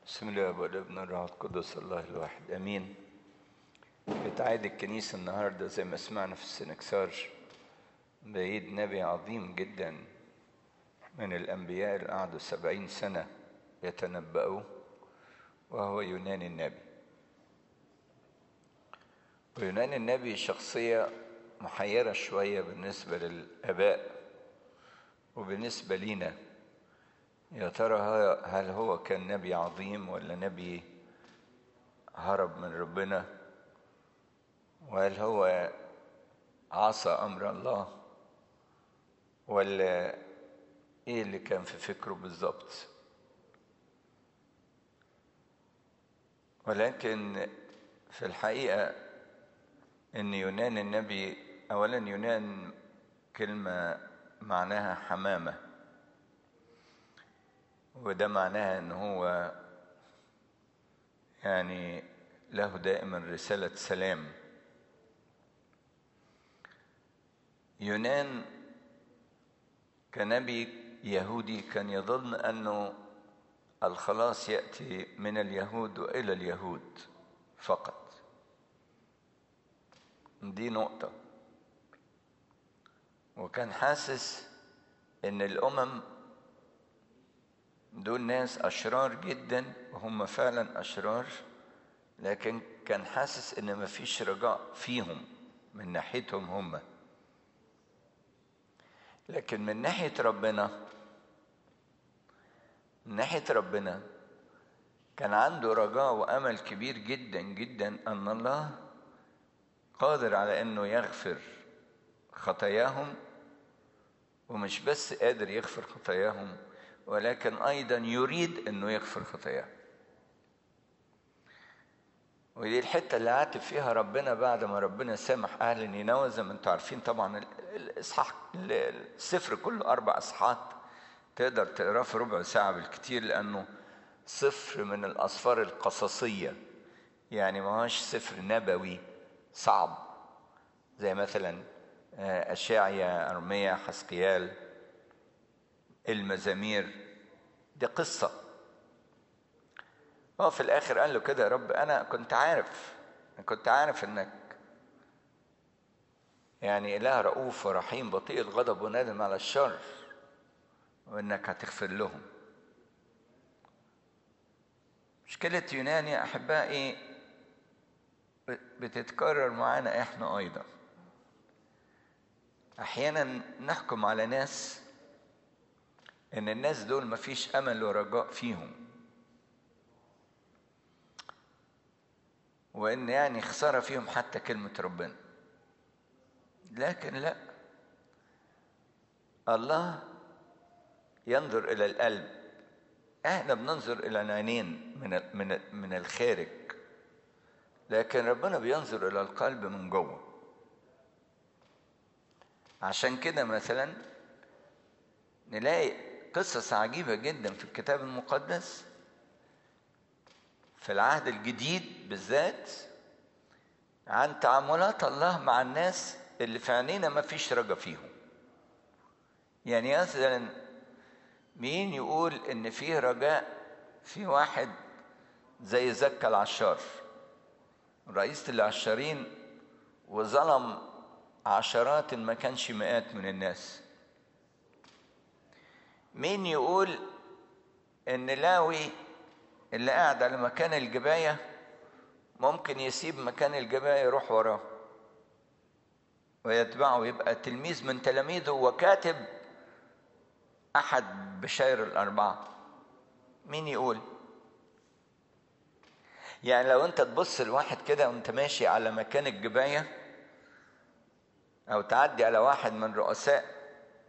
بسم الله والابن الروح القدس الله الواحد امين بتعيد الكنيسة النهاردة زي ما سمعنا في السنكسار بعيد نبي عظيم جدا من الأنبياء اللي قعدوا سبعين سنة يتنبأوا وهو يونان النبي ويونان النبي شخصية محيرة شوية بالنسبة للآباء وبالنسبة لينا يا ترى هل هو كان نبي عظيم ولا نبي هرب من ربنا وهل هو عصى امر الله ولا ايه اللي كان في فكره بالظبط ولكن في الحقيقه ان يونان النبي اولا يونان كلمه معناها حمامه وده معناها ان هو يعني له دائما رسالة سلام يونان كنبي يهودي كان يظن انه الخلاص ياتي من اليهود والى اليهود فقط دي نقطه وكان حاسس ان الامم دول ناس أشرار جدا وهم فعلا أشرار لكن كان حاسس إن مفيش رجاء فيهم من ناحيتهم هم لكن من ناحية ربنا من ناحية ربنا كان عنده رجاء وأمل كبير جدا جدا أن الله قادر على إنه يغفر خطاياهم ومش بس قادر يغفر خطاياهم ولكن ايضا يريد انه يغفر خطاياه ودي الحتة اللي عاتب فيها ربنا بعد ما ربنا سامح أهل نينوى زي ما أنتم عارفين طبعا الإصحاح السفر كله أربع إصحاحات تقدر تقراه في ربع ساعة بالكتير لأنه سفر من الأسفار القصصية يعني ما هوش سفر نبوي صعب زي مثلا أشعيا أرميا حسقيال المزامير دي قصة هو في الآخر قال له كده يا رب أنا كنت عارف أنا كنت عارف إنك يعني إله رؤوف ورحيم بطيء الغضب ونادم على الشر وإنك هتغفر لهم مشكلة يونان يا أحبائي بتتكرر معانا إحنا أيضا أحيانا نحكم على ناس ان الناس دول مفيش امل ورجاء فيهم وان يعني خساره فيهم حتى كلمه ربنا لكن لا الله ينظر الى القلب احنا بننظر الى العينين من من من الخارج لكن ربنا بينظر الى القلب من جوه عشان كده مثلا نلاقي قصص عجيبة جدا في الكتاب المقدس في العهد الجديد بالذات عن تعاملات الله مع الناس اللي في عينينا ما فيش رجا فيهم يعني مثلا مين يقول ان فيه رجاء في واحد زي زكا العشار رئيس العشارين وظلم عشرات ما كانش مئات من الناس مين يقول ان لاوي اللي قاعد على مكان الجباية ممكن يسيب مكان الجباية يروح وراه ويتبعه يبقى تلميذ من تلاميذه وكاتب أحد بشاير الأربعة مين يقول يعني لو أنت تبص لواحد كده وأنت ماشي على مكان الجباية أو تعدي على واحد من رؤساء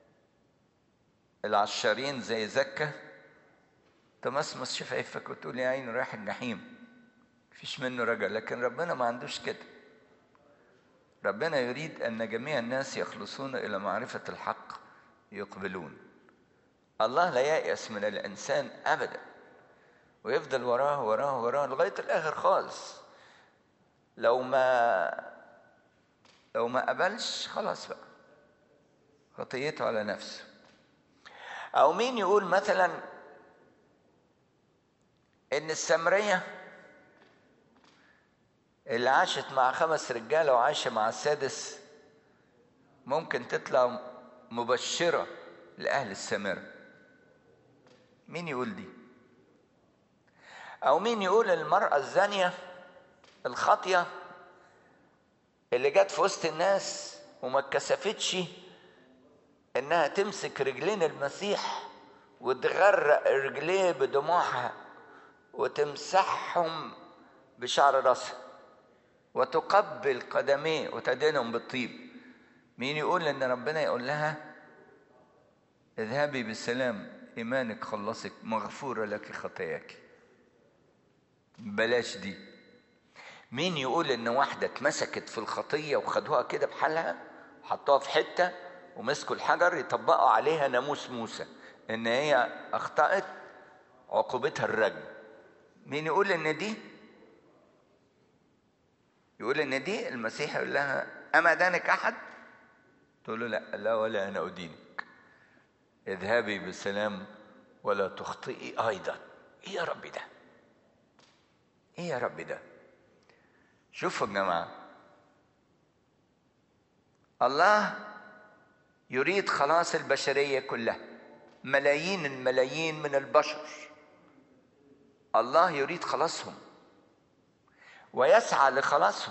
العشارين زي زكة تمسمس شفايفك وتقول يا عيني رايح الجحيم مفيش منه رجا لكن ربنا ما عندوش كده ربنا يريد أن جميع الناس يخلصون إلى معرفة الحق يقبلون الله لا ييأس من الإنسان أبدا ويفضل وراه وراه وراه لغاية الآخر خالص لو ما لو ما قبلش خلاص بقى خطيته على نفسه أو مين يقول مثلا ان السامريه اللي عاشت مع خمس رجاله وعايشه مع السادس ممكن تطلع مبشره لاهل السامره مين يقول دي او مين يقول المراه الزانيه الخاطيه اللي جت في وسط الناس وما اتكسفتش انها تمسك رجلين المسيح وتغرق رجليه بدموعها وتمسحهم بشعر راسها وتقبل قدميه وتدينهم بالطيب مين يقول ان ربنا يقول لها اذهبي بالسلام ايمانك خلصك مغفوره لك خطاياك بلاش دي مين يقول ان واحده اتمسكت في الخطيه وخدوها كده بحالها حطوها في حته ومسكوا الحجر يطبقوا عليها ناموس موسى ان هي اخطات عقوبتها الرجم مين يقول ان دي يقول ان دي المسيح يقول لها اما دانك احد تقول له لا لا ولا انا ادينك اذهبي بسلام ولا تخطئي ايضا ايه يا رب ده ايه يا رب ده شوفوا يا جماعه الله يريد خلاص البشريه كلها ملايين الملايين من البشر الله يريد خلاصهم ويسعى لخلاصهم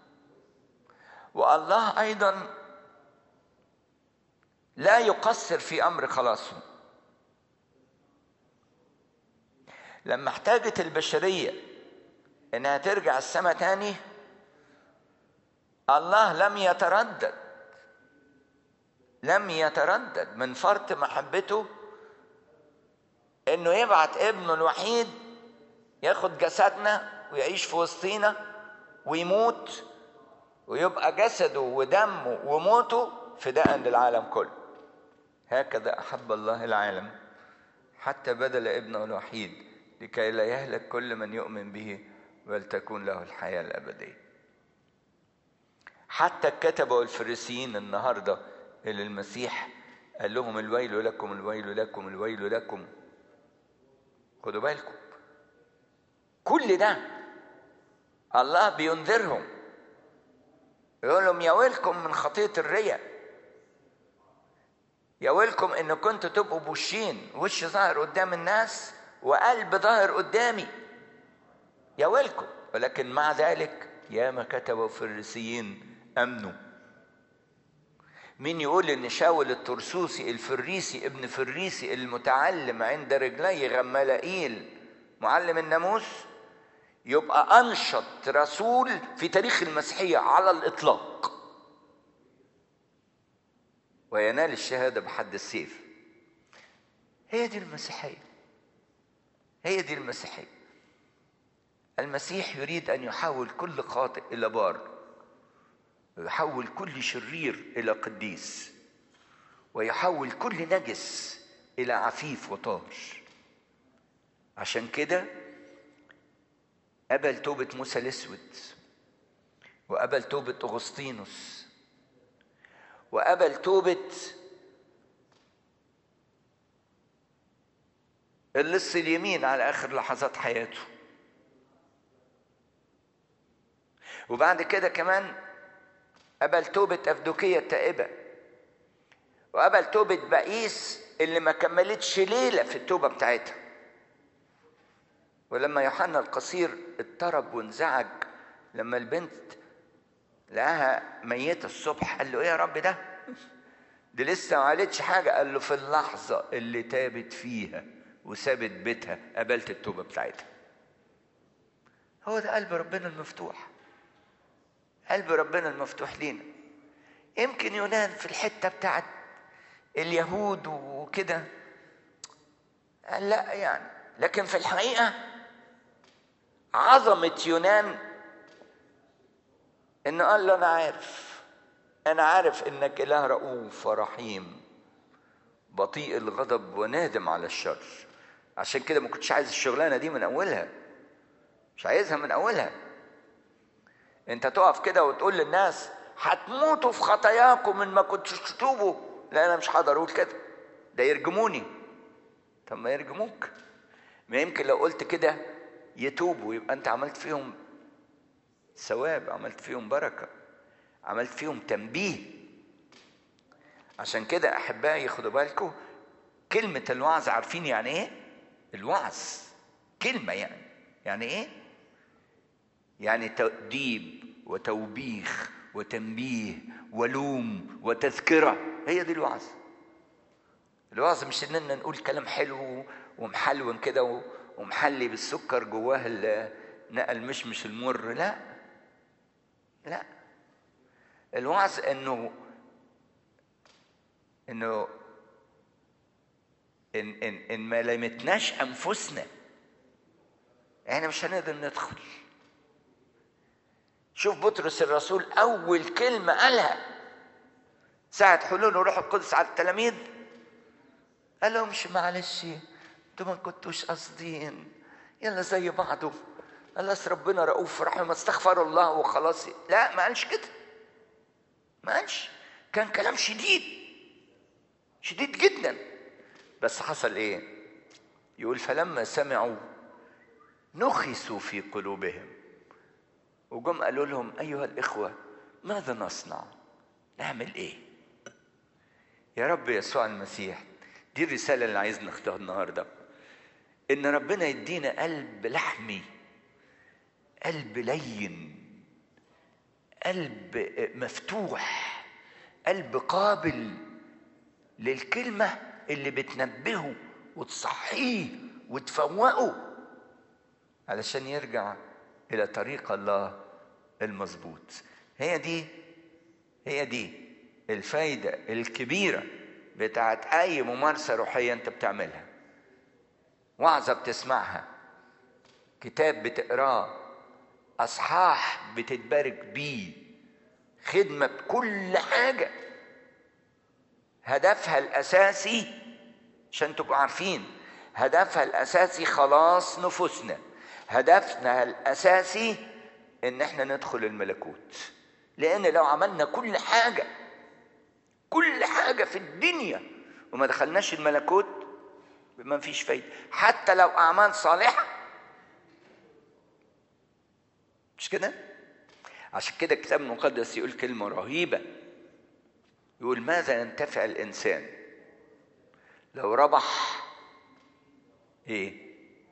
والله ايضا لا يقصر في امر خلاصهم لما احتاجت البشريه انها ترجع السماء تاني الله لم يتردد لم يتردد من فرط محبته انه يبعت ابنه الوحيد ياخد جسدنا ويعيش في وسطينا ويموت ويبقى جسده ودمه وموته فداء للعالم كله هكذا احب الله العالم حتى بذل ابنه الوحيد لكي لا يهلك كل من يؤمن به بل تكون له الحياه الابديه حتى الكتبه والفريسيين النهارده اللي المسيح قال لهم الويل لكم الويل لكم الويل لكم خدوا بالكم كل ده الله بينذرهم يقول لهم يا ويلكم من خطية الرياء يا ويلكم ان كنتوا تبقوا بوشين وش ظاهر قدام الناس وقلب ظاهر قدامي يا ويلكم ولكن مع ذلك يا ما كتبوا فريسيين امنوا مين يقول ان شاول الترسوسي الفريسي ابن فريسي المتعلم عند رجلي غمالائيل معلم الناموس يبقى انشط رسول في تاريخ المسيحيه على الاطلاق وينال الشهاده بحد السيف هي دي المسيحيه هي دي المسيحيه المسيح يريد ان يحول كل خاطئ الى بار ويحول كل شرير الى قديس ويحول كل نجس الى عفيف وطاهر عشان كده قبل توبة موسى الأسود وقبل توبة أغسطينوس وقبل توبة اللص اليمين على آخر لحظات حياته وبعد كده كمان قبل توبة أفدوكية التائبة وقبل توبة بائيس اللي ما كملتش ليلة في التوبة بتاعتها ولما يوحنا القصير اضطرب وانزعج لما البنت لقاها ميتة الصبح قال له ايه يا رب ده دي لسه ما عملتش حاجة قال له في اللحظة اللي تابت فيها وسابت بيتها قبلت التوبة بتاعتها هو ده قلب ربنا المفتوح قلب ربنا المفتوح لينا يمكن يونان في الحتة بتاعت اليهود وكده قال لا يعني لكن في الحقيقة عظمة يونان إنه قال له أنا عارف أنا عارف إنك إله رؤوف ورحيم بطيء الغضب ونادم على الشر عشان كده ما كنتش عايز الشغلانة دي من أولها مش عايزها من أولها أنت تقف كده وتقول للناس هتموتوا في خطاياكم من ما كنتش تتوبوا لا أنا مش هقدر أقول كده ده يرجموني طب ما يرجموك ما يمكن لو قلت كده يتوبوا يبقى انت عملت فيهم ثواب عملت فيهم بركه عملت فيهم تنبيه عشان كده احبائي خدوا بالكم كلمه الوعظ عارفين يعني ايه الوعظ كلمه يعني يعني ايه يعني تأديب وتوبيخ وتنبيه ولوم وتذكره هي دي الوعظ الوعظ مش اننا نقول كلام حلو ومحلون كده ومحلي بالسكر جواه نقل مشمش المر لا لا الوعظ انه انه ان ان ان ما لمتناش انفسنا احنا مش هنقدر ندخل شوف بطرس الرسول اول كلمه قالها ساعه حلول الروح القدس على التلاميذ قال لهم مش معلش انتوا ما كنتوش قاصدين يلا زي بعضه قال ربنا رؤوف رحيم استغفر الله وخلاص لا ما قالش كده ما قالش كان كلام شديد شديد جدا بس حصل ايه يقول فلما سمعوا نخسوا في قلوبهم وجم قالوا لهم ايها الاخوه ماذا نصنع نعمل ايه يا رب يسوع المسيح دي الرساله اللي عايز ناخدها النهارده ان ربنا يدينا قلب لحمي قلب لين قلب مفتوح قلب قابل للكلمة اللي بتنبهه وتصحيه وتفوقه علشان يرجع إلى طريق الله المظبوط هي دي هي دي الفايدة الكبيرة بتاعت أي ممارسة روحية أنت بتعملها وعظة بتسمعها كتاب بتقراه اصحاح بتتبارك بيه خدمه بكل حاجه هدفها الاساسي عشان تبقوا عارفين هدفها الاساسي خلاص نفوسنا هدفنا الاساسي ان احنا ندخل الملكوت لان لو عملنا كل حاجه كل حاجه في الدنيا وما دخلناش الملكوت ما فيش فايده حتى لو اعمال صالحه مش كده؟ عشان كده الكتاب المقدس يقول كلمة رهيبة يقول ماذا ينتفع الإنسان لو ربح إيه؟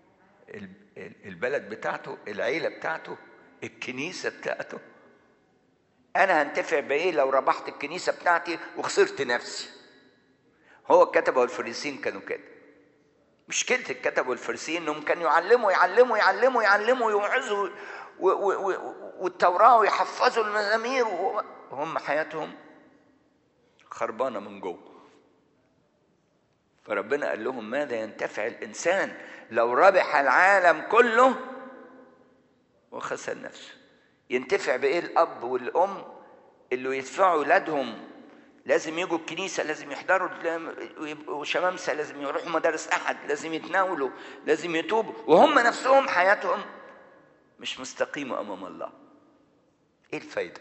البلد بتاعته العيلة بتاعته الكنيسة بتاعته أنا هنتفع بإيه لو ربحت الكنيسة بتاعتي وخسرت نفسي هو الكتبة والفريسين كانوا كده مشكلة الكتبة والفريسين إنهم كانوا يعلموا يعلموا يعلموا يعلموا يوعظوا والتوراة ويحفظوا المزامير وهم حياتهم خربانة من جوه فربنا قال لهم ماذا ينتفع الإنسان لو ربح العالم كله وخسر نفسه ينتفع بإيه الأب والأم اللي يدفعوا أولادهم لازم يجوا الكنيسة لازم يحضروا ويبقوا شمامسة لازم يروحوا مدارس أحد لازم يتناولوا لازم يتوبوا وهم نفسهم حياتهم مش مستقيمة أمام الله إيه الفايدة؟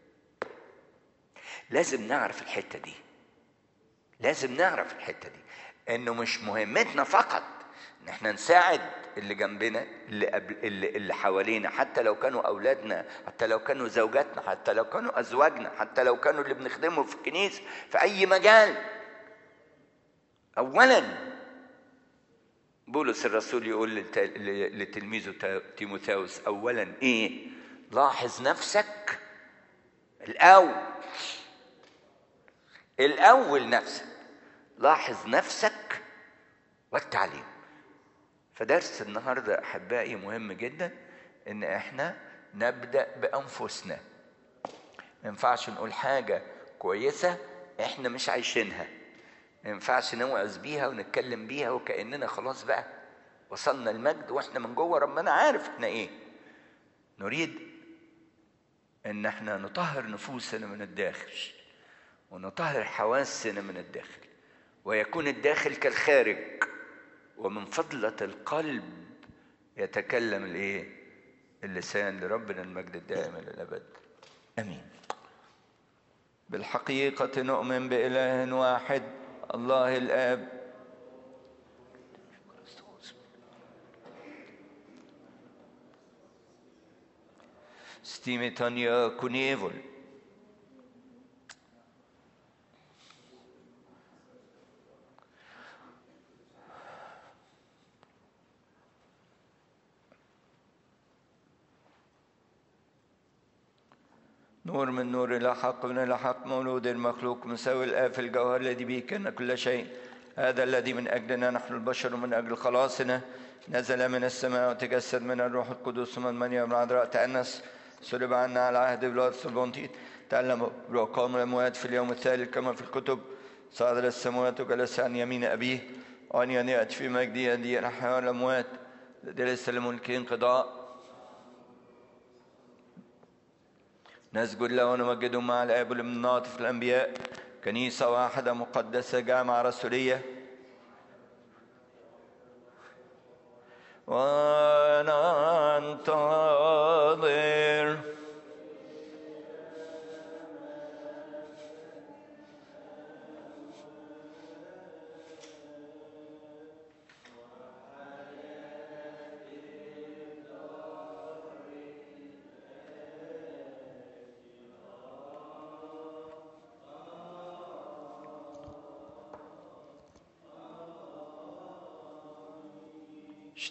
لازم نعرف الحتة دي لازم نعرف الحتة دي إنه مش مهمتنا فقط إن إحنا نساعد اللي جنبنا اللي, قبل اللي, اللي حوالينا حتى لو كانوا أولادنا حتى لو كانوا زوجاتنا حتى لو كانوا أزواجنا حتى لو كانوا اللي بنخدمهم في الكنيسة في أي مجال أولا بولس الرسول يقول لتلميذه تيموثاوس اولا ايه لاحظ نفسك الاول الاول نفسك لاحظ نفسك والتعليم فدرس النهارده احبائي مهم جدا ان احنا نبدا بانفسنا ما ينفعش نقول حاجه كويسه احنا مش عايشينها ما ينفعش نوعظ بيها ونتكلم بيها وكاننا خلاص بقى وصلنا المجد واحنا من جوه ربنا عارف احنا ايه نريد ان احنا نطهر نفوسنا من الداخل ونطهر حواسنا من الداخل ويكون الداخل كالخارج ومن فضلة القلب يتكلم الايه اللسان لربنا المجد الدائم الى الابد امين بالحقيقة نؤمن بإله واحد الله الآب Stimitania Kunevol. نور من نور إلى حق من إلى حق مولود المخلوق مساوي الآب في الجوهر الذي به كان كل شيء هذا الذي من أجلنا نحن البشر ومن أجل خلاصنا نزل من السماء وتجسد من الروح القدس من من يوم العذراء تأنس سلب عنا على عهد بلاد البنطيط تعلم وقام الأموات في اليوم الثالث كما في الكتب صعد إلى السماوات وجلس عن يمين أبيه وأن يأتي في مجده يدي الأحياء والأموات ليس لملك انقضاء نسجد له ونمجده مع الآب والابن الناطف الأنبياء كنيسة واحدة مقدسة جامعة رسولية و